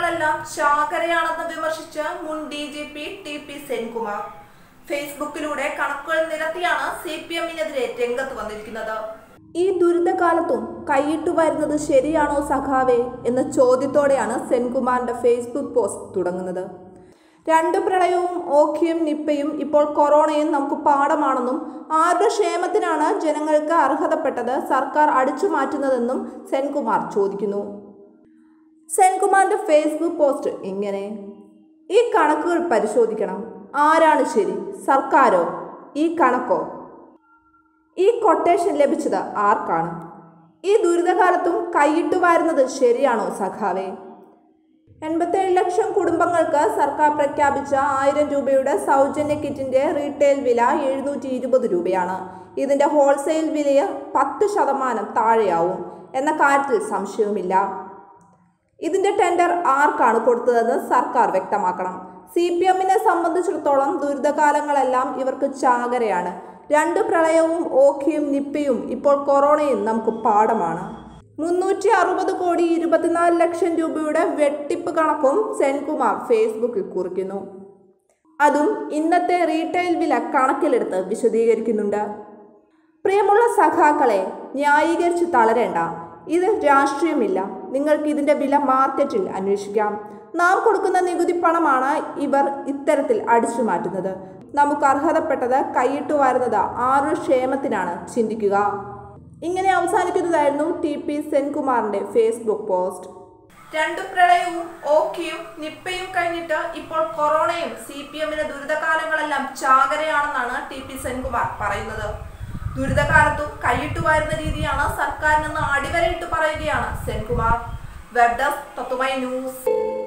ദുരിതകാലങ്ങളെല്ലാം ചാകരയാണെന്ന് വിമർശിച്ച് മുൻ D G P T P Senkumar ഫേസ്ബുക്കിലൂടെ കണക്കുകൾ നിരത്തിയാണ് സി പി എമ്മിനെതിരെ രംഗത്ത് വന്നിരിക്കുന്നത് ഈ ദുരിതകാലത്തും കൈയിട്ടു വരുന്നത് ശരിയാണോ സഖാവേ എന്ന ചോദ്യത്തോടെയാണ് സെൻകുമാറിന്റെ ഫേസ്ബുക്ക് പോസ്റ്റ് തുടങ്ങുന്നത് രണ്ടു പ്രളയവും ഓഖിയും നിപ്പയും ഇപ്പോൾ കൊറോണയും നമുക്ക് പാഠമാണെന്നും ആരുടെ ക്ഷേമത്തിനാണ് ജനങ്ങൾക്ക് അർഹതപ്പെട്ടത് സർക്കാർ അടിച്ചു മാറ്റുന്നതെന്നും സെൻകുമാർ ചോദിക്കുന്നു സെൻകുമാറിന്റെ ഫേസ്ബുക്ക് പോസ്റ്റ് ഇങ്ങനെ ഈ കണക്കുകൾ പരിശോധിക്കണം ആരാണ് ശരി സർക്കാരോ ഈ കണക്കോ ഈ കൊട്ടേഷൻ ലഭിച്ചത് ആർക്കാണ് ഈ ദുരിതകാലത്തും കൈയിട്ടു വാരുന്നത് ശരിയാണോ സഖാവേ എൺപത്തേഴ് ലക്ഷം കുടുംബങ്ങൾക്ക് സർക്കാർ പ്രഖ്യാപിച്ച ആയിരം രൂപയുടെ സൗജന്യ കിറ്റിന്റെ റീറ്റെയിൽ വില എഴുന്നൂറ്റി ഇരുപത് രൂപയാണ് ഇതിന്റെ ഹോൾസെയിൽ വില പത്ത് ശതമാനം താഴെയാവും എന്ന കാര്യത്തിൽ സംശയവുമില്ല ഇതിന്റെ ടെൻഡർ ആർക്കാണ് കൊടുത്തതെന്ന് സർക്കാർ വ്യക്തമാക്കണം സി പി എമ്മിനെ സംബന്ധിച്ചിടത്തോളം ദുരിതകാലങ്ങളെല്ലാം ഇവർക്ക് ചാകരയാണ് രണ്ട് പ്രളയവും ഓഖിയും നിപ്പയും ഇപ്പോൾ കൊറോണയും നമുക്ക് പാഠമാണ് മുന്നൂറ്റി അറുപത് കോടി ഇരുപത്തിനാല് ലക്ഷം രൂപയുടെ വെട്ടിപ്പ് കണക്കും സെൻകുമാർ ഫേസ്ബുക്കിൽ കുറിക്കുന്നു അതും ഇന്നത്തെ റീറ്റെയിൽ വില കണക്കിലെടുത്ത് വിശദീകരിക്കുന്നുണ്ട് പ്രിയമുള്ള സഖാക്കളെ ന്യായീകരിച്ച് തളരേണ്ട ഇത് രാഷ്ട്രീയമില്ല നിങ്ങൾക്ക് ഇതിന്റെ വില മാർക്കറ്റിൽ അന്വേഷിക്കാം നാം കൊടുക്കുന്ന നികുതി പണമാണ് ഇവർ ഇത്തരത്തിൽ അടിച്ചു മാറ്റുന്നത് നമുക്ക് അർഹതപ്പെട്ടത് കൈയിട്ടു വരുന്നത് ആരുടെ ക്ഷേമത്തിനാണ് ചിന്തിക്കുക ഇങ്ങനെ അവസാനിക്കുന്നതായിരുന്നു ടി പി സെൻകുമാറിന്റെ ഫേസ്ബുക്ക് പോസ്റ്റ് രണ്ടു പ്രളയവും ഓക്കിയും നിപ്പയും കഴിഞ്ഞിട്ട് ഇപ്പോൾ കൊറോണയും സി പി എമ്മിന്റെ ദുരിതകാലങ്ങളെല്ലാം ചാകരയാണെന്നാണ് ടി പി സെൻകുമാർ പറയുന്നത് ദുരിതകാലത്തും കൈയിട്ടു വരുന്ന രീതിയാണ് സർക്കാരിനെന്ന് അടിവരയിട്ട് പറയുകയാണ് സെൻകുമാർ വെബ് ഡെസ്ക് തത്തുമൈ ന്യൂസ്